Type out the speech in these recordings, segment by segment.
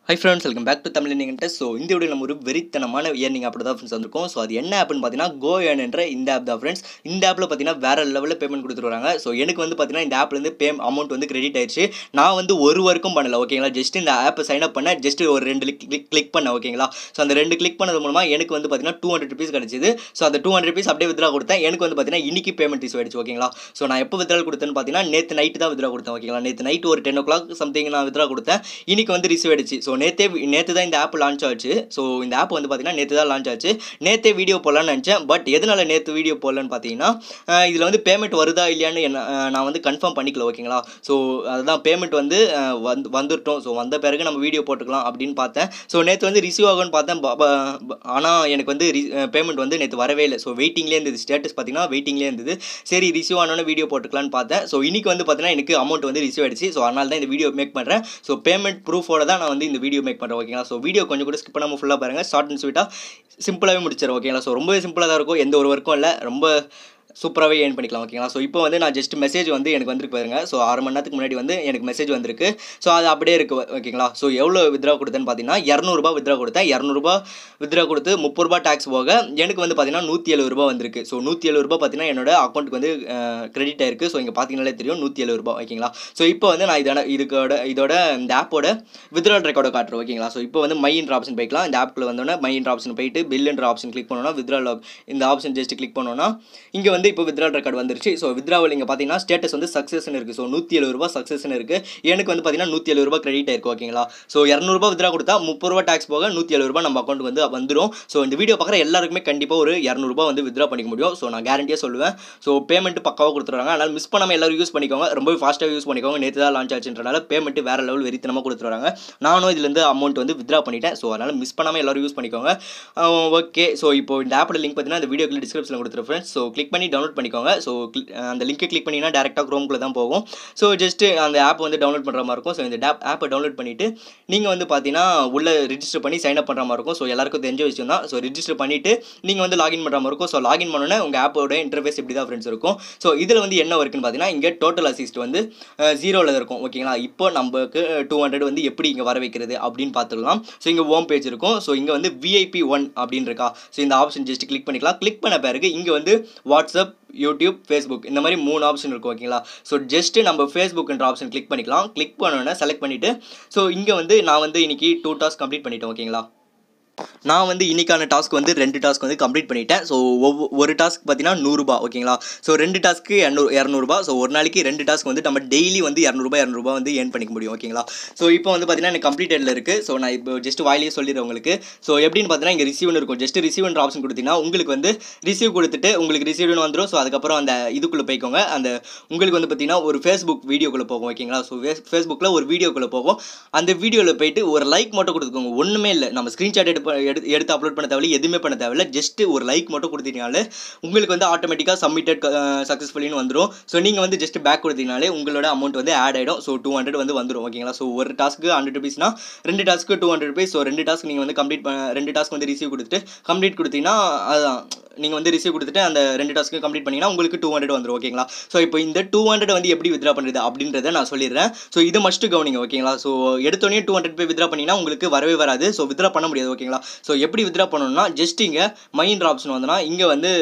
high friends welcome back to Tamil நீங்கள்கிட்ட so இந்த video நம்ம ஒரு வெறித்தனமான ஏர்னிங் ஆப் தான் ஃப்ரெண்ட்ஸ் வந்திருக்கோம் ஸோ அது என்ன ஆப்னு பார்த்தீங்கன்னா கோ ஏர்ன் என்ற இந்த ஆப் தான் ஃப்ரெண்ட்ஸ் இந்த ஆப்பில் பார்த்தீங்கன்னா வேறு லெவலில் பேமெண்ட் கொடுத்துருவாங்க ஸோ எனக்கு வந்து பார்த்தீங்கன்னா இந்த ஆப்லேருந்து பே அமௌண்ட் வந்து கிரெடிட் ஆயிடுச்சு நான் வந்து ஒரு ஒர்க்கும் பண்ணல ஓகேங்களா ஜஸ்ட் இந்த ஆப்பை சைன் அப் பண்ண ஜஸ்ட் ஒரு ரெண்டு கிளிக் கிளிக் பண்ணேன் ஓகேங்களா ஸோ அந்த ரெண்டு கிளிக் பண்ணது மூலமாக எனக்கு வந்து பார்த்தீங்கன்னா டூ ஹண்ட்ரட் ருபீஸ் கிடச்சிது ஸோ அந்த டூ ஹண்ட்ரட் ருபீஸ் அப்படியே வித்ரா கொடுத்தேன் எனக்கு வந்து பார்த்தீங்கன்னா இன்னைக்கு பேமெண்ட் ரிசீவ் ஆயிடுச்சு ஓகேங்களா ஸோ நான் எப்போ வித்ரா கொடுத்தேன்னு பார்த்தீங்கன்னா நேற்று நைட்டு தான் வித்ரா கொடுத்தேன் ஓகேங்களா நேற்று நைட் ஒரு டென் ஓ கிளாக் சம்திங் நான் வித்ரா கொடுத்தேன் இன்னைக்கு வந்து ரிசீவ் ஆயிடுச்சு ஸோ நேற்றே நேற்று தான் இந்த ஆப் லான்ச் ஆச்சு ஸோ இந்த ஆப் வந்து பார்த்தீங்கன்னா நேற்று தான் லான்ச் ஆச்சு நேற்றே வீடியோ போடலான்னு நினச்சேன் பட் எதனால நேற்று வீடியோ போடலன்னு பார்த்தீங்கன்னா இதில் வந்து பேமெண்ட் வருதா இல்லையான்னு என்ன அஹ், நான் வந்து கன்ஃபார்ம் பண்ணிக்கல ஓகேங்களா ஸோ அதுதான் பேமெண்ட் வந்து அஹ், வந்து வந்துட்டோம் ஸோ வந்த பிறகு நம்ம வீடியோ போட்டுக்கலாம் அப்படின்னு பார்த்தேன் ஸோ நேற்று வந்து ரிசீவ் ஆகும்னு பார்த்தேன் ஆனால் எனக்கு வந்து பேமெண்ட் வந்து நேற்று வரவே இல்லை ஸோ வெயிட்டிங்லேயே இருந்தது ஸ்டேட்டஸ் பார்த்தீங்கன்னா வெயிட்டிங்லேயே இருந்தது சரி ரிசீவ் ஆனோன்னு வீடியோ போட்டுக்கலான்னு பார்த்தேன் ஸோ இன்னைக்கு வந்து பார்த்தீங்கன்னா எனக்கு அமௌண்ட் வந்து ரிசீவ் ஆயிடுச்சு ஸோ அதனால தான் இந்த வீடியோ மேக் பண்ணுறேன் ஸோ பேமெண்ட் ப்ரூஃபோட தான் நான் வந்து இந்த வீடியோ மேக் பண்ணுறேன் ஓகேங்களா ஸோ வீடியோ கொஞ்சம் கூட ஸ்கிப் பண்ணாமல் ஃபுல்லாக பாருங்கள் ஷார்ட் அண்ட் ஸ்வீட்டாக சிம்பிளாகவே முடிச்சிடும் ஓகேங்களா ஸோ ரொம்பவே சிம்பிளாக தான் இருக்கும் எந்த ஒரு ஒர்க்கும் இல்லை ரொம்ப சூப்பராகவே ஏர்ன் பண்ணிக்கலாம் ஓகேங்களா ஸோ இப்போ வந்து நான் ஜஸ்ட் மெசேஜ் வந்து எனக்கு வந்திருக்கு பாருங்க ஸோ ஆறு மணி நேரத்துக்கு முன்னாடி வந்து எனக்கு மெசேஜ் வந்திருக்கு ஸோ அது அப்படியே இருக்குது ஓகேங்களா ஸோ எவ்வளோ வித்ரா கொடுத்தேன்னு பார்த்தீங்கன்னா இரநூறுபா வித்ரா கொடுத்தேன் இரநூறுபா வித்ரா கொடுத்து முப்பது ரூபா டேக்ஸ் போக எனக்கு வந்து பார்த்தீங்கன்னா நூற்றி எழுபது ரூபா வந்திருக்கு ஸோ நூற்றி எழுபது ரூபா பார்த்தீங்கன்னா என்னோட அக்கௌண்ட்டுக்கு வந்து கிரெடிட் ஆயிருக்கு ஸோ இங்கே பார்த்தீங்கனாலே தெரியும் நூற்றி எழுபது ரூபா ஓகேங்களா ஸோ இப்போ வந்து நான் இதோட இதுக்கோட இதோட இந்த ஆப்போட வித்ரால் ரெக்கார்டை காட்டுறேன் ஓகேங்களா ஸோ இப்போ வந்து மைன்ற ஆப்ஷன் போய்க்கலாம் இந்த ஆப்பில் வந்தோடனே மைன்ற ஆப்ஷன் போயிட்டு பில்லுன்ற ஆப்ஷன் கிளிக் பண்ணோன்னா வித்ரால் இந்த ஆப்ஷன் ஜஸ்ட் கிளிக் பண்ணோன்னா இங்கே வந்து இப்போ வித்ரால் ரெக்கார்டு வந்துருச்சு ஸோ வித்ராவல் இங்கே பார்த்தீங்கன்னா ஸ்டேட்டஸ் வந்து சக்ஸஸ்னு இருக்குது ஸோ நூற்றி எழுபது ரூபா சக்ஸஸ்னு இருக்குது எனக்கு வந்து பார்த்தீங்கன்னா நூற்றி எழுபது ரூபா கிரெடிட் ஆயிருக்கு ஓகேங்களா ஸோ இரநூறுபா வித்ரா கொடுத்தா முப்பது ரூபா டேக்ஸ் போக நூற்றி எழுபது ரூபா நம்ம அக்கௌண்ட் வந்து வந்துடும் ஸோ இந்த வீடியோ பார்க்குற எல்லாருக்குமே கண்டிப்பாக ஒரு இரநூறுபா வந்து வித்ரா பண்ணிக்க முடியும் ஸோ நான் கேரண்டியாக சொல்லுவேன் ஸோ பேமெண்ட் பக்காவாக கொடுத்துருவாங்க அதனால் மிஸ் பண்ணாமல் எல்லாரும் யூஸ் பண்ணிக்கோங்க ரொம்ப ஃபாஸ்ட்டாக யூஸ் பண்ணிக்கோங்க நேற்று தான் லான்ச் ஆச்சுன்றனால பேமெண்ட் வேறு லெவல் வெறித்தனமாக கொடுத்துருவாங்க நானும் இதுலேருந்து அமௌண்ட் வந்து வித்ரா பண்ணிட்டேன் ஸோ அதனால் மிஸ் பண்ணாமல் எல்லாரும் யூஸ் பண்ணிக்கோங்க ஓகே ஸோ இப்போ இந்த ஆப்போட லிங்க் பார்த்தீங்கன்னா இந்த வீடியோக்கு டிஸ்கிரிப்ஷனில் கொடுத்துருக்கேன் ஃப்ரெண்ட்ஸ் ஸோ கிளிக் பண்ணி டவுன்லோட் பண்ணிக்கோங்க ஸோ அந்த லிங்கை கிளிக் பண்ணிங்கன்னா டேரெக்டாக க்ரோம்குள்ளே தான் போகும் ஸோ ஜஸ்ட்டு அந்த ஆப் வந்து டவுன்லோட் பண்ணுற மாதிரி இருக்கும் ஸோ இந்த டேப் ஆப்பை டவுன்லோட் பண்ணிவிட்டு நீங்கள் வந்து பார்த்தீங்கன்னா உள்ளே ரிஜிஸ்டர் பண்ணி சைன் அப் பண்ணுற மாதிரி இருக்கும் ஸோ எல்லாருக்கும் தெரிஞ்ச விஷயம் தான் ஸோ ரிஜிஸ்டர் பண்ணிவிட்டு நீங்கள் வந்து லாகின் பண்ணுற மாதிரி இருக்கும் ஸோ லாகின் பண்ணோன்னே உங்கள் ஆப்போட இன்டர்ஃபேஸ் இப்படி தான் ஃப்ரெண்ட்ஸ் இருக்கும் ஸோ இதில் வந்து என்ன ஒர்க்குன்னு பார்த்தீங்கன்னா இங்கே டோட்டல் அசிஸ்ட் வந்து ஜீரோவில் இருக்கும் ஓகேங்களா இப்போ நமக்கு டூ ஹண்ட்ரட் வந்து எப்படி இங்கே வர வைக்கிறது அப்படின்னு பார்த்துக்கலாம் ஸோ இங்கே ஹோம் பேஜ் இருக்கும் ஸோ இங்கே வந்து விஐபி ஒன் அப்படின்னு இருக்கா ஸோ இந்த ஆப்ஷன் ஜஸ்ட் கிளிக் பண்ணிக்கலாம் கிளிக் பண்ண பிறகு இங்கே வந்து வாட்ஸ்அப் யூடியூப் ஃபேஸ்புக் இந்த மாதிரி மூணு ஆப்ஷன் இருக்கும் ஓகேங்களா ஸோ ஜஸ்ட்டு நம்ம ஃபேஸ்புக்ன்ற ஆப்ஷன் கிளிக் பண்ணிக்கலாம் கிளிக் பண்ணோன்னே செலக்ட் பண்ணிவிட்டு ஸோ இங்கே வந்து நான் வந்து இன்னைக்கு டூ டாஸ்க் கம்ப்ளீட் பண்ணிட்டேன் ஓகேங்களா நான் வந்து இன்னைக்கான டாஸ்க் வந்து ரெண்டு டாஸ்க் வந்து கம்ப்ளீட் பண்ணிட்டேன் ஸோ ஒவ்வொரு ஒரு டாஸ்க் பார்த்தீங்கன்னா நூறுரூபா ஓகேங்களா ஸோ ரெண்டு டாஸ்க்கு இரநூறு இரநூறுபா ஸோ ஒரு நாளைக்கு ரெண்டு டாஸ்க் வந்து நம்ம டெய்லி வந்து இரநூறுபா இரநூறுபா வந்து ஏர்ன் பண்ணிக்க முடியும் ஓகேங்களா ஸோ இப்போ வந்து பார்த்தீங்கன்னா எனக்கு கம்ப்ளீட்டடில் இருக்குது ஸோ நான் இப்போ ஜஸ்ட் வாயிலேயே சொல்லிடுறேன் உங்களுக்கு ஸோ எப்படின்னு பார்த்தீங்கன்னா இங்கே ரிசீவ்னு இருக்கும் ஜஸ்ட் ரிசீவ்ன்ற ஆப்ஷன் கொடுத்தீங்கன்னா உங்களுக்கு வந்து ரிசீவ் கொடுத்துட்டு உங்களுக்கு ரிசீவ்னு வந்துடும் ஸோ அதுக்கப்புறம் அந்த இதுக்குள்ளே போய்க்கோங்க அந்த உங்களுக்கு வந்து பார்த்தீங்கன்னா ஒரு ஃபேஸ்புக் வீடியோக்குள்ளே போகும் ஓகேங்களா ஸோ ஃபேஸ்புக்கில் ஒரு வீடியோக்குள்ளே போகும் அந்த வீடியோவில் போயிட்டு ஒரு லைக் மட்டும் கொடுத்துக்கோங்க ஒன்றுமே இல்லை நம்ம ஸ்க்ரீன்ஷாட் எடுப்ப எடுத்து எடுத்து அப்லோட் பண்ண தேவையில்ல எதுவுமே பண்ண தேவையில்ல ஜஸ்ட் ஒரு லைக் மட்டும் கொடுத்தீங்கனாலே உங்களுக்கு வந்து ஆட்டோமேட்டிக்காக சப்மிட்டட் சக்ஸஸ்ஃபுல்லின்னு வந்துடும் ஸோ நீங்கள் வந்து ஜஸ்ட் பேக் கொடுத்தீங்கனாலே உங்களோட அமௌண்ட் வந்து ஆட் ஆகிடும் ஸோ டூ ஹண்ட்ரட் வந்து வந்துடும் ஓகேங்களா ஸோ ஒரு டாஸ்க்கு ஹண்ட்ரட் ருபீஸ்னா ரெண்டு டாஸ்க்கு டூ ஹண்ட்ரட் ருபீஸ் ஸோ ரெண்டு டாஸ்க் நீங்கள் வந்து கம்ப்ளீட் ரெண்டு டாஸ்க் வந்து ரிசீவ் கொடுத்துட்டு கம்ப்ளீட் கொடுத்தீங்கன்னா அதுதான் நீங்கள் வந்து ரிசீவ் கொடுத்துட்டு அந்த ரெண்டு டாஸ்க்கு கம்ப்ளீட் பண்ணிங்கன்னா உங்களுக்கு டூ ஹண்ட்ரட் வந்துடும் ஓகேங்களா ஸோ இப்போ இந்த டூ ஹண்ட்ரட் வந்து எப்படி வித்ரா பண்ணுறது அப்படின்றத நான் சொல்லிடுறேன் ஸோ இது மஸ்ட்டு கவனிங்க ஓகேங்களா ஸோ எடுத்தோடனே டூ ஹண்ட்ரட் போய் வித்ரா பண்ணிங்கன்னா உங்களுக்கு வரவே வராது ஸோ வித்ரா பண்ண முடியாது ஓகேங்களா ஸோ எப்படி வித்ரா பண்ணணும்னா ஜஸ்ட் இங்கே மைண்ட் ஆப்ஷன் வந்தனா இங்கே வந்து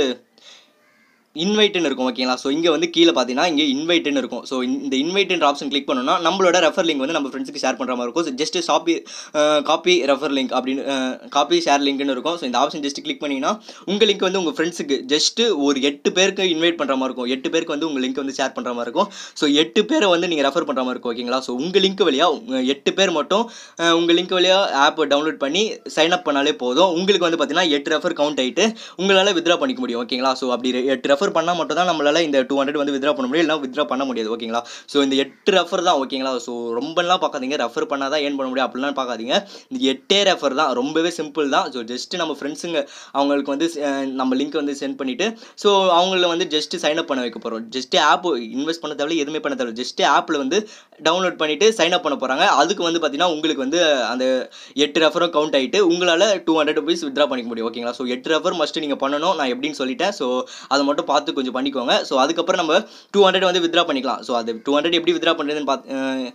இன்வைட்டுன்னு இருக்கும் ஓகேங்களா ஸோ இங்கே வந்து கீழே பார்த்தீங்கன்னா இங்கே இன்வைட்டுன்னு இருக்கும் ஸோ இந்த இன்வைட்டுன்ற ஆப்ஷன் கிளிக் பண்ணோம்னா நம்மளோட ரெஃபர் லிங்க் வந்து நம்ம ஃப்ரெண்ட்ஸுக்கு ஷேர் பண்ணுற மாதிரி இருக்கும் ஸோ ஜஸ்ட் ஷாப்பி காப்பி ரெஃபர் லிங்க் அப்படின்னு காப்பி ஷேர் லிங்க்னு இருக்கும் ஸோ இந்த ஆப்ஷன் ஜஸ்ட் கிளிக் பண்ணிங்கன்னா உங்கள் லிங்க் வந்து உங்கள் ஃப்ரெண்ட்ஸுக்கு ஜஸ்ட் ஒரு எட்டு பேருக்கு இன்வைட் பண்ணுற மாதிரி இருக்கும் எட்டு பேருக்கு வந்து உங்கள் லிங்க் வந்து ஷேர் பண்ணுற மாதிரி இருக்கும் ஸோ எட்டு பேரை வந்து நீங்கள் ரெஃபர் பண்ணுற மாதிரி இருக்கும் ஓகேங்களா ஸோ உங்கள் லிங்க் வழியாக எட்டு பேர் மட்டும் அஹ், உங்கள் லிங்க் வழியாக ஆப் டவுன்லோட் பண்ணி சைன் அப் பண்ணாலே போதும் உங்களுக்கு வந்து பார்த்தீங்கன்னா எட்டு ரெஃபர் கவுண்ட் ஆகிட்டு உங்களால் வித்ரா பண்ணிக்க முடியும் ஓகேங்களா ஸோ அப்படி ரெ- எட்டு ரெஃபர் பண்ணால் மட்டும் தான் நம்மளால் இந்த டூ ஹண்ட்ரட் வந்து வித்ரா பண்ண முடியும் இல்லைனா வித்ரா பண்ண முடியாது ஓகேங்களா ஸோ இந்த எட்டு ரெஃபர் தான் ஓகேங்களா ஸோ ரொம்பலாம் பார்க்காதீங்க ரெஃபர் பண்ணால் தான் ஏர்ன் பண்ண முடியும் அப்படிலாம் பார்க்காதீங்க இந்த எட்டே ரெஃபர் தான் ரொம்பவே சிம்பிள் தான் ஸோ ஜஸ்ட் நம்ம ஃப்ரெண்ட்ஸுங்க அவங்களுக்கு வந்து அஹ், நம்ம லிங்க் வந்து சென்ட் பண்ணிவிட்டு ஸோ அவங்கள வந்து ஜஸ்ட் சைன் அப் பண்ண வைக்க போகிறோம் ஜஸ்ட் ஆப் இன்வெஸ்ட் பண்ண தேவையில்ல எதுவுமே பண்ண தேவையில்ல ஜஸ்ட் ஆப்பில் வந்து டவுன்லோட் பண்ணிவிட்டு சைன் அப் பண்ண போகிறாங்க அதுக்கு வந்து பார்த்தீங்கன்னா உங்களுக்கு வந்து அந்த எட்டு ரெஃபரும் கவுண்ட் ஆகிட்டு உங்களால் டூ ஹண்ட்ரட் ருபீஸ் வித்ரா பண்ணிக்க முடியும் ஓகேங்களா ஸோ எட்டு ரெஃபர் மஸ்ட்டு நீங்கள் பண்ணணும் நான் எப்படின்னு சொல்லிட்டேன் ஸோ அதை மட்டும் பார்த்து கொஞ்சம் பண்ணிக்கோங்க ஸோ அதுக்கப்புறம் நம்ம டூ ஹண்ட்ரட் வந்து வித்ரா பண்ணிக்கலாம் ஸோ அது டூ ஹண்ட்ரட் எப்படி வித்ரா பண்ணுறதுன்னு பார்த்து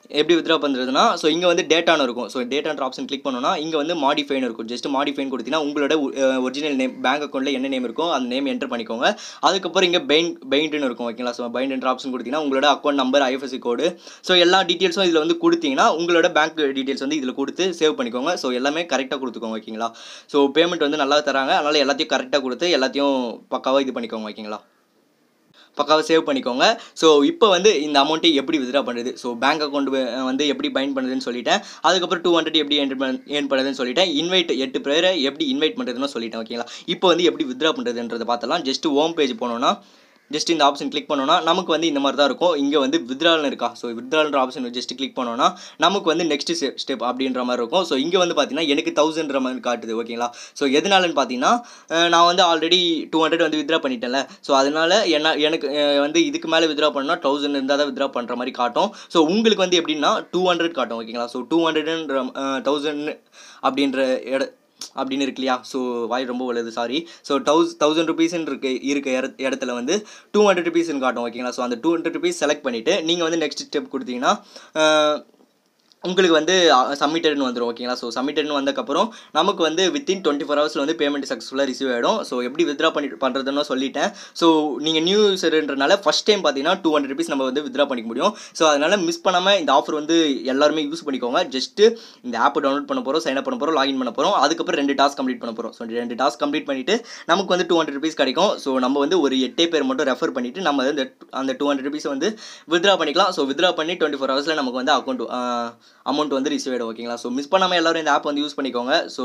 எப்படி வித்ரா பண்ணுறதுனா ஸோ இங்கே வந்து டேட்டான்னு இருக்கும் ஸோ டேட்டான்ற ஆப்ஷன் கிளிக் பண்ணோன்னா இங்கே வந்து மாடிஃபைன்னு இருக்கும் ஜஸ்ட் மாடிஃபைன் கொடுத்தீங்கன்னா உங்களோட ஒரிஜினல் நேம் பேங்க் அக்கௌண்ட்டில் என்ன நேம் இருக்கோ அந்த நேம் என்டர் பண்ணிக்கோங்க அதுக்கப்புறம் இங்கே பெயிண்ட் பெயிண்ட்னு இருக்கும் ஓகேங்களா ஸோ பெயிண்ட்ன்ற ஆப்ஷன் கொடுத்தீங்கன்னா உங்களோட account number IFSC code so எல்லா டீட்டெயில்ஸும் இதில் வந்து கொடுத்தீங்கன்னா உங்களோட பேங்க் டீட்டெயில்ஸ் வந்து இதில் கொடுத்து சேவ் பண்ணிக்கோங்க ஸோ எல்லாமே கரெக்டாக கொடுத்துக்கோங்க ஓகேங்களா ஸோ பேமெண்ட் வந்து நல்லா தராங்க அதனால் எல்லாத்தையும் கரெக்டாக கொடுத்து எல்லாத்தையும் பக்காவாக இது பண்ணிக்கோங்க ஓகேங்களா பக்காவாக சேவ் பண்ணிக்கோங்க ஸோ இப்போ வந்து இந்த அமௌண்ட்டை எப்படி வித்ரா பண்ணுறது ஸோ பேங்க் அக்கௌண்ட் வந்து எப்படி பைண்ட் பண்ணுறதுன்னு சொல்லிட்டேன் அதுக்கப்புறம் டூ ஹண்ட்ரட் எப்படி என்ட்ரு பண்ண ஏர்ன் பண்ணுறதுன்னு சொல்லிட்டேன் இன்வைட் எட்டு பேரை எப்படி இன்வைட் பண்ணுறதுன்னு சொல்லிட்டேன் ஓகேங்களா இப்போ வந்து எப்படி வித்ரா பண்ணுறதுன்றதை பார்த்தலாம் ஜஸ்ட் ஹோம் பேஜ் போனோன்னா ஜஸ்ட் இந்த ஆப்ஷன் கிளிக் பண்ணோன்னா நமக்கு வந்து இந்த மாதிரி தான் இருக்கும் இங்கே வந்து வித்ரால்னு இருக்கா ஸோ வித்ரால்ன்ற ஆப்ஷன் ஜஸ்ட் கிளிக் பண்ணோன்னா நமக்கு வந்து நெக்ஸ்ட் ஸ்டெப் அப்படின்ற மாதிரி இருக்கும் ஸோ இங்கே வந்து பார்த்தீங்கன்னா எனக்கு தௌசண்ட்ற மாதிரி காட்டுது ஓகேங்களா ஸோ எதனாலன்னு பார்த்தீங்கன்னா அஹ் நான் வந்து ஆல்ரெடி டூ ஹண்ட்ரட் வந்து வித்ரா பண்ணிட்டேன்ல ஸோ அதனால என்ன எனக்கு அஹ் வந்து இதுக்கு மேலே வித்ரா பண்ணால் தௌசண்ட் இருந்தால் தான் வித்ரா பண்ணுற மாதிரி காட்டும் ஸோ உங்களுக்கு வந்து எப்படின்னா டூ ஹண்ட்ரட் காட்டும் ஓகேங்களா ஸோ டூ ஹண்ட்ரட்ன்ற தௌசண்ட் அப்படின்ற இட அப்படின்னு இருக்கு இல்லையா ஸோ வாய் ரொம்ப உள்ளது சாரி ஸோ தௌஸ் தௌசண்ட் ருபீஸ்ன்னு இருக்கு இருக்க இடத்- இடத்துல வந்து டூ ஹண்ட்ரட் ருபீஸ்ன்னு காட்டும் ஓகேங்களா ஸோ அந்த டூ ஹண்ட்ரட் ருபீஸ் செலக்ட் பண்ணிவிட்டு நீங்கள் வந்து நெக்ஸ்ட் ஸ்டெப் கொடுத்தீங்கன்னா அஹ், உங்களுக்கு வந்து சப்மிட்டட்னு வந்துடும் ஓகேங்களா ஸோ சப்மிட்டட்னு வந்தக்கப்புறம் நமக்கு வந்து வித்தின் டுவெண்ட்டி ஃபோர் ஹவர்ஸில் வந்து பேமெண்ட் சக்ஸஸ்ஃபுல்லாக ரிசீவ் ஆகிடும் ஸோ எப்படி வித்ரா பண்ணி பண்ணுறதுன்னு சொல்லிட்டேன் ஸோ நீங்கள் நியூ யூஸர்ன்றனால ஃபஸ்ட் டைம் பார்த்தீங்கன்னா டூ ஹண்ட்ரட் ருபீஸ் நம்ம வந்து வித்ரா பண்ணிக்க முடியும் ஸோ அதனால் மிஸ் பண்ணாமல் இந்த ஆஃபர் வந்து எல்லாருமே யூஸ் பண்ணிக்கோங்க ஜஸ்ட்டு இந்த ஆப்பை டவுன்லோட் பண்ண போகிறோம் சைன் அப் பண்ண போகிறோம் லாகின் பண்ண போகிறோம் அதுக்கப்புறம் ரெண்டு டாஸ்க் கம்ப்ளீட் பண்ண போகிறோம் ஸோ ரெண்டு டாஸ்க் கம்ப்ளீட் பண்ணிவிட்டு நமக்கு வந்து டூ ஹண்ட்ரட் ருபீஸ் கிடைக்கும் ஸோ நம்ம வந்து ஒரு எட்டே பேர் மட்டும் ரெஃபர் பண்ணிவிட்டு நம்ம வந்து அந்த டூ ஹண்ட்ரட் ருபீஸை வந்து வித்ரா பண்ணிக்கலாம் ஸோ வித்ரா பண்ணி டுவெண்ட்டி ஃபோர் ஹவர்ஸில் நமக்கு வந்து அக்கௌண்ட் அமௌண்ட் வந்து ரிசீவ் ஆகிடும் ஓகேங்களா ஸோ மிஸ் பண்ணாமல் எல்லாரும் இந்த ஆப் வந்து யூஸ் பண்ணிக்கோங்க ஸோ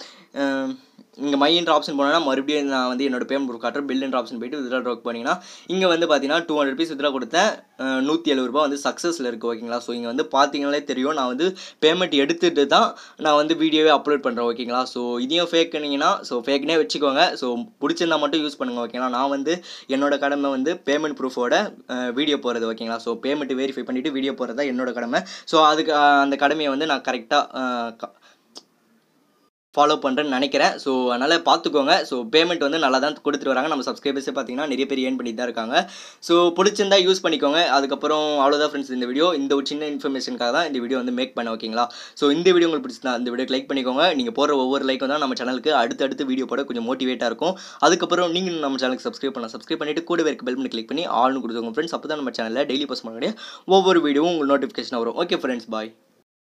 இங்கே மைன்ற ஆப்ஷன் போனோன்னா மறுபடியும் நான் வந்து என்னோட பேமெண்ட் ப்ரூஃப் காட்டுறேன் பில்லுன்ற ஆப்ஷன் போயிட்டு வித்ரா ட்ராக் பண்ணிங்கன்னா இங்கே வந்து பார்த்தீங்கன்னா டூ ஹண்ட்ரட் ருபீஸ் வித்ரா கொடுத்தேன் நூற்றி எழுபது ரூபா வந்து சக்ஸஸில் இருக்குது ஓகேங்களா ஸோ இங்கே வந்து பார்த்தீங்கனாலே தெரியும் நான் வந்து பேமெண்ட் எடுத்துட்டு தான் நான் வந்து வீடியோவே அப்லோட் பண்ணுறேன் ஓகேங்களா ஸோ இதையும் ஃபேக்குனீங்கன்னா ஸோ ஃபேக்னே வச்சுக்கோங்க ஸோ பிடிச்சிருந்தா மட்டும் யூஸ் பண்ணுங்கள் ஓகேங்களா நான் வந்து என்னோட கடமை வந்து பேமெண்ட் ப்ரூஃபோட வீடியோ போகிறது ஓகேங்களா ஸோ பேமெண்ட் வெரிஃபை பண்ணிவிட்டு வீடியோ போகிறது தான் என்னோட கடமை ஸோ அதுக்கு அஹ், அந்த கடமையை வந்து நான் கரெக்டாக ஃபாலோ பண்ணுறேன்னு நினைக்கிறேன் ஸோ அதனால் பார்த்துக்கோங்க ஸோ பேமெண்ட் வந்து நல்லா தான் கொடுத்துட்டு வராங்க நம்ம சப்ஸ்கிரைபர்ஸே பார்த்தீங்கன்னா நிறைய பேர் ஏர்ன் பண்ணிட்டு தான் இருக்காங்க ஸோ பிடிச்சிருந்தா யூஸ் பண்ணிக்கோங்க அதுக்கப்புறம் அவ்வளோதான் ஃப்ரெண்ட்ஸ் இந்த வீடியோ இந்த ஒரு சின்ன இன்ஃபர்மேஷனுக்காக தான் இந்த வீடியோ வந்து மேக் பண்ண ஓகேங்களா ஸோ இந்த வீடியோ உங்களுக்கு பிடிச்சிருந்தா இந்த வீடியோக்கு லைக் பண்ணிக்கோங்க நீங்கள் போகிற ஒவ்வொரு லைக்கும் தான் நம்ம சேனலுக்கு அடுத்தடுத்து வீடியோ போட கொஞ்சம் மோட்டிவேட்டாக இருக்கும் அதுக்கப்புறம் நீங்கள் நம்ம சேனலுக்கு சப்ஸ்கிரைப் பண்ணலாம் சப்ஸ்கிரைப் பண்ணிட்டு கூடவே இருக்க பெல் பண்ணி கிளிக் பண்ணி ஆள்னு கொடுத்துருங்க ஃப்ரெண்ட்ஸ் அப்போ தான் நம்ம சேனலில் டெய்லி போஸ்ட் பண்ணக்கூடிய ஒவ்வொரு வீடியோவும் உங்களுக்கு நோட்டிஃபிகேஷன் வரும் ஓகே ஃப்ரெண்ட்ஸ் பாய்